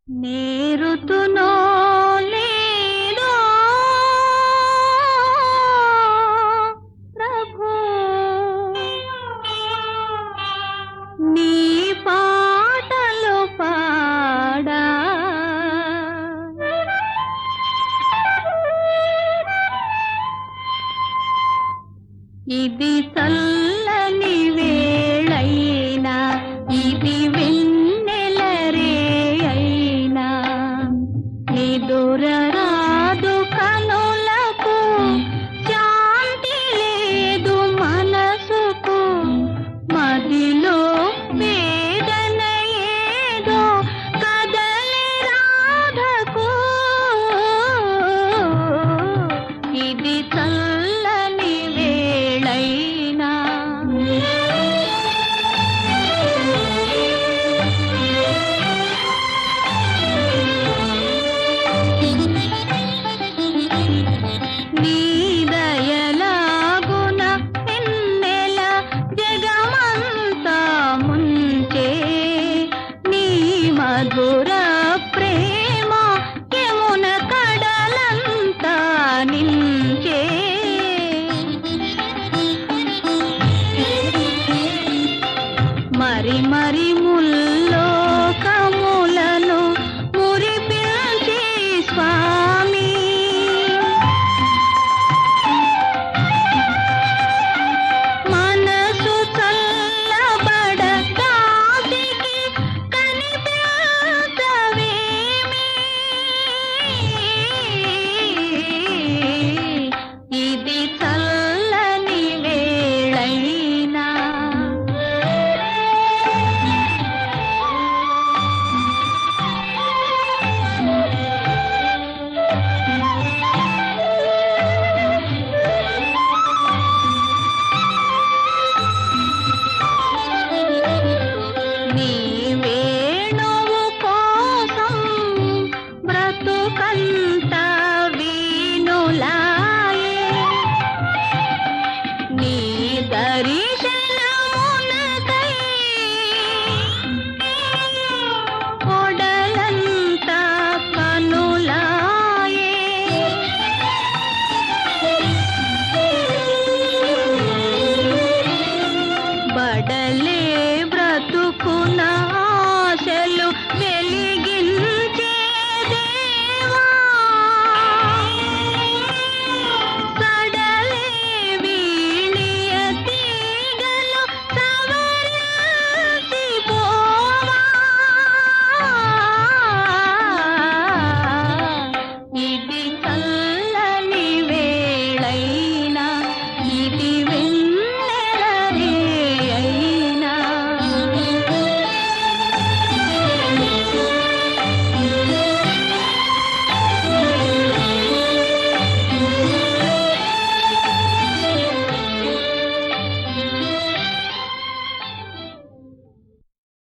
నేరుతునో లేదో ప్రభు నీ పాటలు పాడా ఇది చల్లని వేళైనా ఇది వెన్నెల రే అయినా నిదురరాదు కనులకు శాంతి లేదు మనసుకు మదిలో వేదన ఏదో కదలి రాధకు ఇది చల్లని వేళైనా నీ దయలాగున వెన్నెల జగమంతా ముంచే నీ మధుర ప్రేమ యమున కడలంతా నించే మరి మరి ముల్లోకములను మురిపించే స్వామి మనసు చల్లబడ దాసికి కనిపించవేమి ఇది చల్లని వేళైనా నీ వేణువు కోసం బ్రతుకంత